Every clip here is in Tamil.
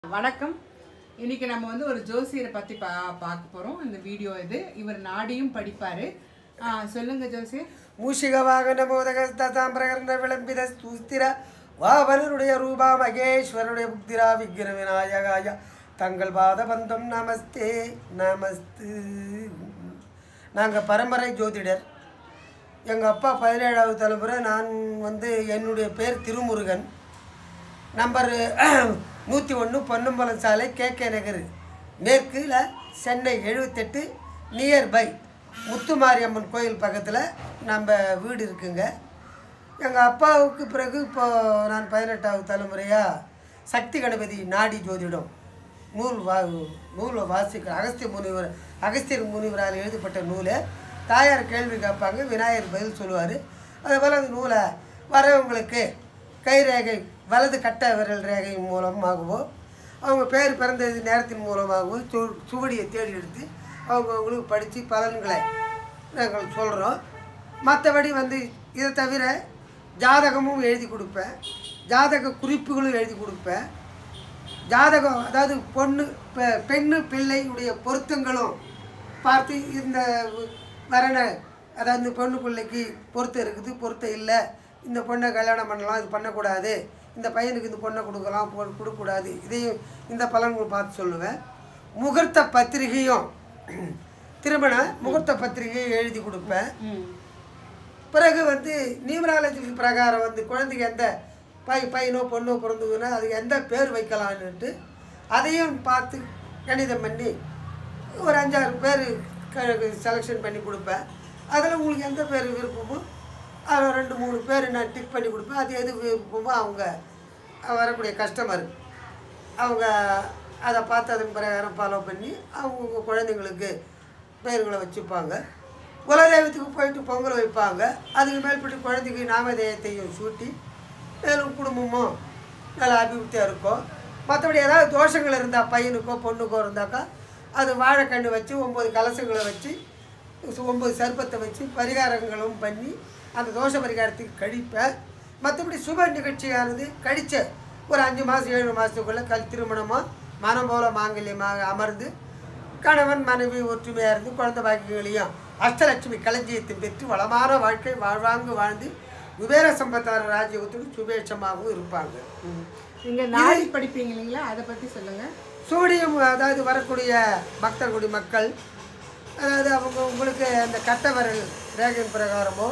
வணக்கம் இன்னைக்கு நம்ம வந்து ஒரு ஜோசியரை பத்தி பா பார்க்க போறோம் இந்த வீடியோ இது இவர் நாடியும் படிப்பாரு ஆ, சொல்லுங்க ஜோசியர் மூஷிக வாகன மோதகஸ்தாம்பிரகரண விளம்பித ஸ்தூஸ்திர வாபனருடைய ரூபா மகேஸ்வரனுடைய புக்திரா விக்கிர விநாயகாய தங்கள் பாத பந்தம் நமஸ்தே நமஸ்து நாங்கள் பரம்பரை ஜோதிடர் எங்கள் அப்பா பதினேழாவது தலைமுறை நான் வந்து என்னுடைய பேர் திருமுருகன் நம்பர் நூற்றி ஒன்று பொன்னம்பலம் சாலை கே கே நகர் மேற்கில் சென்னை எழுபத்தெட்டு நியர்பை முத்துமாரியம்மன் கோயில் பக்கத்தில் நம்ம வீடு இருக்குங்க எங்கள் அப்பாவுக்கு பிறகு இப்போ நான் பதினெட்டாவது தலைமுறையாக சக்தி கணபதி நாடி ஜோதிடம் நூல் வா நூலை வாசிக்க அகஸ்திய முனிவர் அகஸ்தியர் முனிவரால் எழுதப்பட்ட நூலை தாயார் கேள்வி கேட்பாங்க விநாயகர் பதில் சொல்லுவார் அதுபோல் அந்த நூலை வரவங்களுக்கு கை ரேகை வலது கட்ட விரல் ரேகை மூலமாகவோ அவங்க பேர் பிறந்த நேரத்தின் மூலமாகவோ சு சுவடியை தேடி எடுத்து அவங்க அவங்களுக்கு படித்து பலன்களை நாங்கள் சொல்கிறோம் மற்றபடி வந்து இதை தவிர ஜாதகமும் எழுதி கொடுப்பேன் ஜாதக குறிப்புகளும் எழுதி கொடுப்பேன் ஜாதகம் அதாவது பொண்ணு பெ- பெண்ணு பிள்ளையுடைய பொருத்தங்களும் பார்த்து இந்த வரண அதாவது இந்த பொண்ணு பிள்ளைக்கு பொருத்தம் இருக்குது பொருத்தம் இல்லை இந்த பொண்ணை கல்யாணம் பண்ணலாம் இது பண்ணக்கூடாது இந்த பையனுக்கு இந்த பொண்ணை கொடுக்கலாம் பொ- கொடுக்கக்கூடாது இதையும் இந்த பலன்கள் பார்த்து சொல்லுவேன் முகூர்த்த பத்திரிகையும் திருமண முகூர்த்த பத்திரிகையும் எழுதி கொடுப்பேன் பிறகு வந்து நியூமராலஜி பிரகாரம் வந்து குழந்தைக்கு எந்த பை பையனோ பொண்ணோ பிறந்ததுன்னா அதுக்கு எந்த பேர் வைக்கலான்னுட்டு அதையும் பார்த்து கணிதம் பண்ணி ஒரு அஞ்சாறு பேர் செலெக்ஷன் பண்ணி கொடுப்பேன் அதில் உங்களுக்கு எந்த பேர் விருப்பமோ அதில் ரெண்டு மூணு பேர் நான் டிக் பண்ணி கொடுப்பேன் அது எது விருப்பமோ அவங்க வரக்கூடிய கஸ்டமர் அவங்க அதை பார்த்து அதன் பிரகாரம் ஃபாலோ பண்ணி அவங்க குழந்தைங்களுக்கு பெயர்களை வச்சுப்பாங்க குலதெய்வத்துக்கு போயிட்டு பொங்கல் வைப்பாங்க அதுக்கு மேல்பட்டு குழந்தைக்கு நாமதேயத்தையும் சூட்டி மேலும் குடும்பமும் நல்ல அபிவிருத்தியாக இருக்கும் மற்றபடி ஏதாவது தோஷங்கள் இருந்தால் பையனுக்கோ பொண்ணுக்கோ இருந்தாக்கா அது வாழைக்கன்று வச்சு ஒம்பது கலசங்களை வச்சு சு- ஒம்பது சர்ப்பத்தை வச்சு பரிகாரங்களும் பண்ணி அந்த தோஷ பரிகாரத்துக்கு கழிப்பேன் மற்றபடி சுப நிகழ்ச்சியானது கழிச்ச ஒரு அஞ்சு மாதம் ஏழு மாதத்துக்குள்ளே கல் திருமணமாக மனம் போல மாங்கல்யமாக அமர்ந்து கணவன் மனைவி ஒற்றுமையாக இருந்து குழந்தை பாக்கியங்களையும் அஷ்டலட்சுமி களஞ்சியத்தை பெற்று வளமான வாழ்க்கை வாழ்வாங்கு வாழ்ந்து குபேர சம்பத்தார ராஜ்யத்தோடு சுபேட்சமாகவும் இருப்பாங்க நீங்க நாடி படிப்பீங்க இல்லைங்களா அதை பத்தி சொல்லுங்க சூடியம் அதாவது வரக்கூடிய பக்தர்களுடைய மக்கள் அதாவது அவங்க உங்களுக்கு அந்த கட்டவரல் ரேகையின் பிரகாரமோ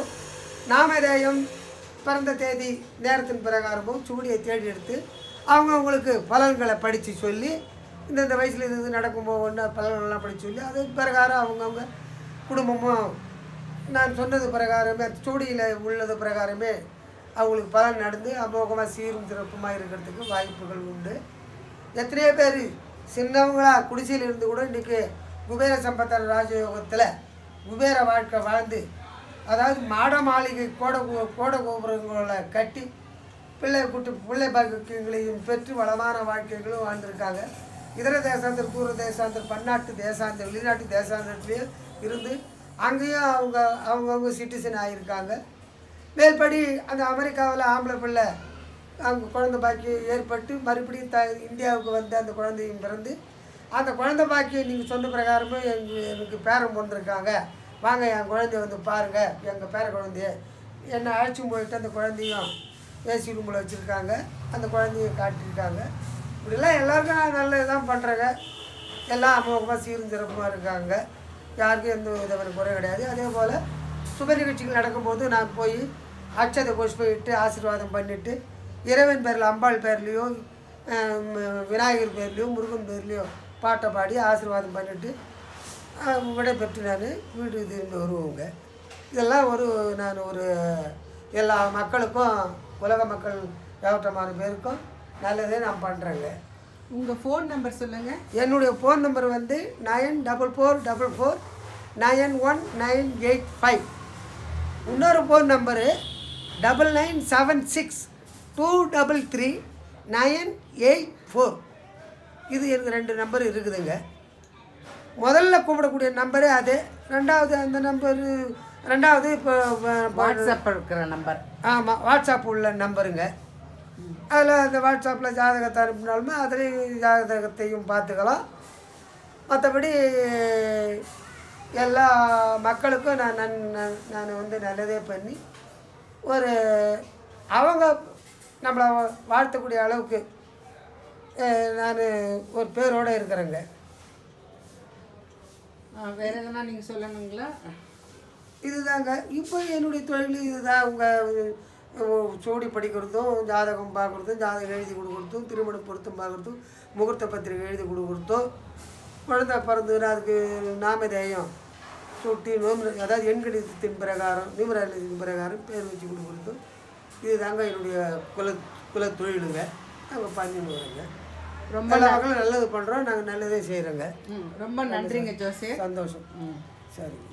நாமதேயம் பிறந்த தேதி நேரத்தின் பிரகாரமோ சூடியை தேடி எடுத்து அவங்க அவங்களுக்கு பலன்களை படித்து சொல்லி இந்தந்த வயசில் இது இது நடக்குமோ ஒன்று பலன்கள்லாம் படித்து சொல்லி அது பிரகாரம் அவங்கவுங்க குடும்பமும் நான் சொன்னது பிரகாரமே சூடியில் உள்ளது பிரகாரமே அவங்களுக்கு பலன் நடந்து அமோகமாக சீரும் சிறப்புமாக இருக்கிறதுக்கு வாய்ப்புகள் உண்டு எத்தனையோ பேர் சின்னவங்களா குடிசையில் இருந்து கூட இன்றைக்கி குபேர சம்பத்தர் ராஜயோகத்தில் குபேர வாழ்க்கை வாழ்ந்து அதாவது மாட மாளிகை கோட கோ- கோட கோபுரங்களை கட்டி பிள்ளை கூட்டு பிள்ளை பாக்கியங்களையும் பெற்று வளமான வாழ்க்கைகளும் வாழ்ந்திருக்காங்க இதர தேசாந்தர் தூர தேசாந்தர் பன்னாட்டு தேசாந்தர் வெளிநாட்டு தேசாந்தர்லேயும் இருந்து அங்கேயும் அவங்க அவங்கவுங்க சிட்டிசன் ஆகியிருக்காங்க மேல்படி அந்த அமெரிக்காவில் ஆம்பளை பிள்ளை அவங்க குழந்தை பாக்கியம் ஏற்பட்டு மறுபடியும் த இந்தியாவுக்கு வந்து அந்த குழந்தையும் பிறந்து அந்த குழந்தை பாக்கியம் நீங்கள் சொன்ன பிரகாரமே எங்கள் எனக்கு பேரன் பிறந்திருக்காங்க வாங்க என் குழந்தைய வந்து பாருங்கள் எங்கள் பேர குழந்தைய என்னை அழைச்சும் போயிட்டு அந்த குழந்தையும் ஏசி ரூமில் வச்சுருக்காங்க அந்த குழந்தையும் காட்டியிருக்காங்க இப்படிலாம் எல்லாருக்கும் நல்லது தான் பண்ணுறாங்க எல்லாம் அமோகமாக சீரும் சிறப்புமாக இருக்காங்க யாருக்கும் எந்த விதமான குறை கிடையாது அதே போல் சுப நிகழ்ச்சிகள் நடக்கும்போது நான் போய் அக்ஷத புஷ்பம் இட்டு ஆசீர்வாதம் பண்ணிவிட்டு இறைவன் பேரில் அம்பாள் பேர்லேயோ விநாயகர் பேர்லேயோ முருகன் பேர்லேயோ பாட்டை பாடி ஆசீர்வாதம் பண்ணிவிட்டு விடைபெற்று நான் வீடு திரும்பி வருவோங்க இதெல்லாம் ஒரு நான் ஒரு எல்லா மக்களுக்கும் உலக மக்கள் ஏவட்டமான பேருக்கும் நல்லதே நான் பண்ணுறேங்க உங்க ஃபோன் நம்பர் சொல்லுங்க என்னுடைய ஃபோன் நம்பர் வந்து nine double four double four nine one nine eight five இன்னொரு phone number double nine seven six two double three nine eight four இது எனக்கு ரெண்டு நம்பர் இருக்குதுங்க முதல்ல கூப்பிடக்கூடிய நம்பரே அது ரெண்டாவது அந்த நம்பரு ரெண்டாவது இப்போ வாட்ஸ்அப் இருக்கிற நம்பர் ஆமாம் வாட்ஸ்அப் உள்ள நம்பருங்க அதில் அந்த வாட்ஸ்அப்பில் ஜாதகத்தை அனுப்பினாலுமே அதுலேயும் ஜாதகத்தையும் பார்த்துக்கலாம் மற்றபடி எல்லா மக்களுக்கும் நான் நன் நான் நான் வந்து நல்லதே பண்ணி ஒரு அவங்க நம்மளை வாழ்த்தக்கூடிய அளவுக்கு நான் ஒரு பேரோடு இருக்கிறேங்க ஆ, வேற எதனா நீங்க சொல்லணுங்களா இதுதாங்க இப்போ என்னுடைய தொழில் இதுதான் அவங்க சோடி படிக்கிறதும் ஜாதகம் பார்க்குறதும் ஜாதகம் எழுதி கொடுக்குறதும் திருமண பொருத்தம் பார்க்குறதும் முகூர்த்த பத்திரிகை எழுதி கொடுக்குறதும் குழந்தை பிறந்ததுன்னா அதுக்கு நாமதேயம் சுட்டி நோம்பு அதாவது எண்கணிதத்தின் பிரகாரம் நியூமராலஜின் பிரகாரம் பேர் வச்சு கொடுக்குறதும் இதுதாங்க என்னுடைய குல குல தொழிலுங்க நாங்கள் பண்ணின்னு வரோங்க ரொம்ப எல்லா மக்களும் நல்லது பண்ணுறோம் நாங்கள் நல்லதே செய்கிறோங்க ம், ரொம்ப நன்றிங்க ஜோசியர் சந்தோஷம் சரி